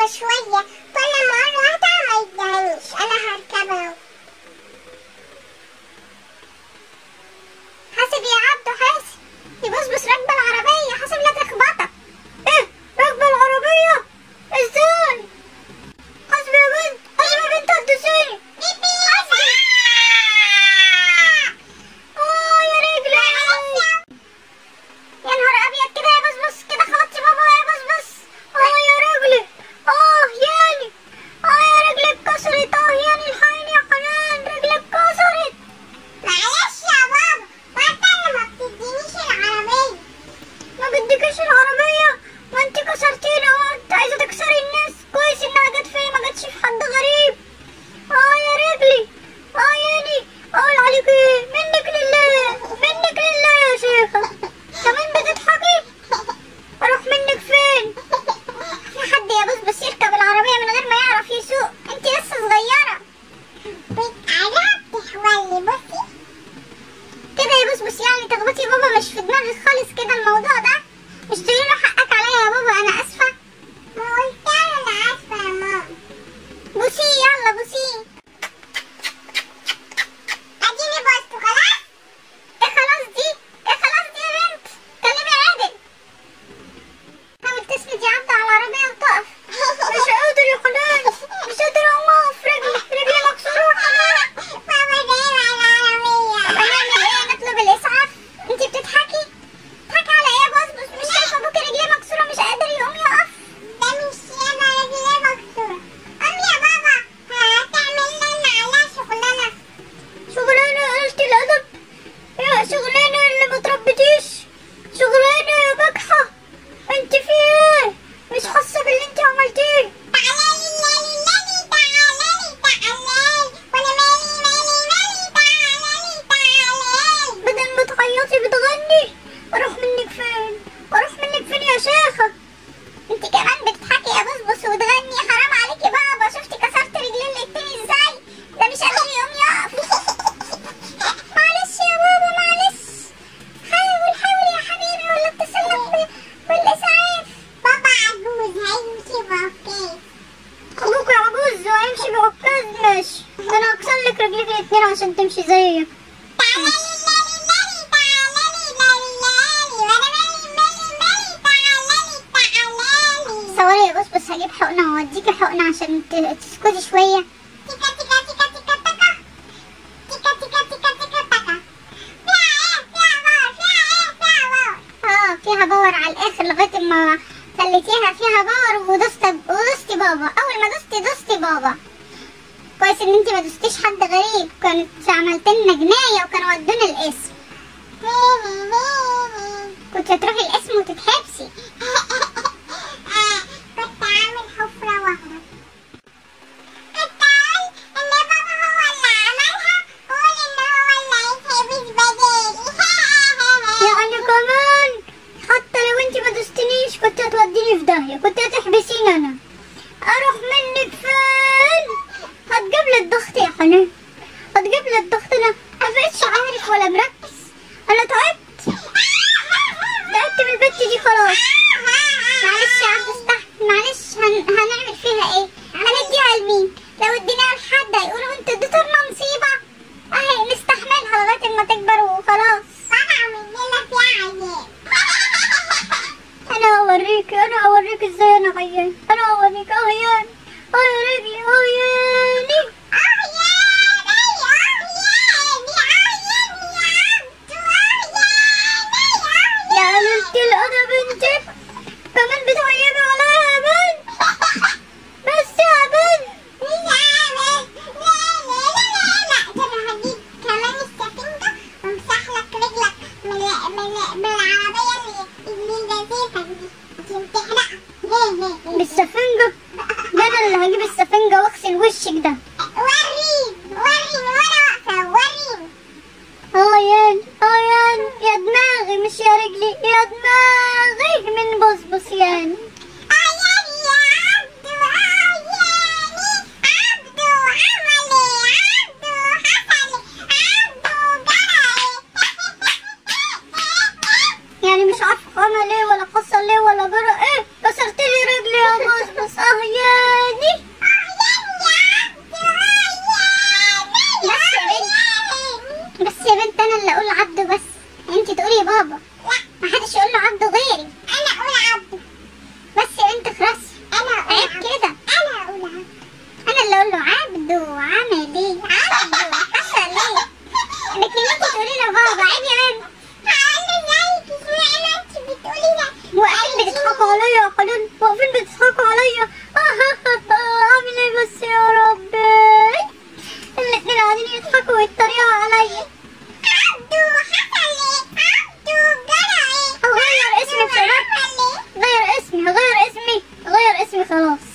شوية كل مرة هتعمل يدهنيش أنا هركبها أهو. حاسب يا عبدو حاسب يبصبص راكبة العربية حاسب لا تخبطك ايه راكبة العربية ازاي حاسب يا بنت حاسب يا بنت هتدوسيني حاسب اه يا رجلي يا نهار ابيض كده يا بصبص كده خبطتي بابا يا بصبص اه يا رجلي اه ياني اه يا رجلي اتكسرت اه ياني الحقيني يا حنان رجلي اتكسرت معلش يا بابا وانت اللي ما بتدينيش العربية ما بديكش العربية ما انت كسرتيني اهو انت عايزة تكسري الناس كويس انها جت فيا ما جاتش في حد غريب اه يا رجلي اه ياني اقول عليك ايه منك لله منك لله يا شيخة كمان بتضحكي اروح منك فين في حد يا بص بس يركب العربية من غير ما يعرف يسوق انت لسه صغيرة بتعرفي حوالي بصي كده يا بص بص يعني تخبطي بابا مش في دماغي خالص كده الموضوع ده مش تقولي له حقك عليا يا بابا انا اسفة ما قلت انا اسفة يا ماما بصي يلا بصي اديني بصت خلاص ايه خلاص دي ايه خلاص دي يا بنت كلمي عادل حاول تسند يا عبد على العربية وتقف مش قادر يا حنان مش قادر اقوم اقف رجلي رجلي مكسورة يا حنان بابا جاي على العربية طب هنعمل ايه نطلب الاسعاف انتي بتضحكي بتضحكي على ايه يا بصبص مش شايفة ابوكي رجليه مكسورة مش قادر يقوم يقف ده مش انا رجليه مكسورة قوم يا بابا هتعمل لنا عليها شغلانة شغلانة قلت الأدب يا شغلانة اللي ما تربيتيش شغلانة يا بجحة انت في ايه مش حاسة باللي انت عملتيه تعالي لالي لالي تعالي تعالي وانا مالي مالي مالي تعالي تعالي بدل ما تعيطي بتغني اروح منك فين اروح منك فين يا شيخة انت كمان بتضحكي يا بصبص وتغني حرام عليكي بابا شفتي كسرت رجلين الاتنين ازاي ده مش قادر يقوم يقف معلش يا بابا معلش حاول حاول يا حبيبي ولا اتصل لك بالاسعاف بابا عجوز هيمشي بعكاز ابوك عجوز وهيمشي بعكاز ماشي ده انا هكسر لك رجليك الاتنين عشان تمشي زيك تعالي لالي لالي تعالي لالي لالي وانا مالي مالي مالي تعالي تعالي ثواني يا بص بس هجيب حقنة واديكي حقنة عشان ت- تسكتي شوية تيكا تيكا تيكا تيكا تيكا تيكا تيكا تيكا تيكا تيكا اه فيها باور على الاخر لغايه ما خليتيها فيها باور ودست ودستي بابا اول ما دوستي دوستي بابا كويس ان انتي ما دوستيش حد غريب كانت عملت لنا جنايه وكانوا ودونا القسم كنت هتروحي القسم وتتحبسي كنت عامل حفره واحده التعال ان بابا هو اللي عملها قول ان هو اللي هيتحبس بدالي يعني كمان حتى لو انت ما دوستنيش كنت هتوديني في داهية كنت هتحبسيني انا اروح منك فين هتجيب لي الضغط يا حنان هتجيب لي الضغط انا ما بقتش عارف ولا مركز انا تعبت تعبت من البت دي خلاص معلش يا عبد استحمل معلش هن... هنعمل فيها ايه هنديها لمين لو اديناها لحد هيقولوا انت اديتوا لنا مصيبه اهي نستحملها لغايه ما تكبر وخلاص انا عامل لنا فيها عيان انا هوريك انا هوريك ازاي انا عيان انا هوريك اه عيان اه يا رجلي اه عياني يا قللت الادب انت كمان بتعيبي عليا يا بنت بس يا بنت بالسفنجة ده انا اللي هجيب السفنجة واغسل وشك ده وريني وريني وانا واقفة وريني اه يان اه يان يا دماغي مش يا رجلي يا دماغي من بصبص يان يعني مش عارفة عمل ايه ولا حصل ليه ولا جرى ايه كسرت لي رجلي يا بصبص اه خلاص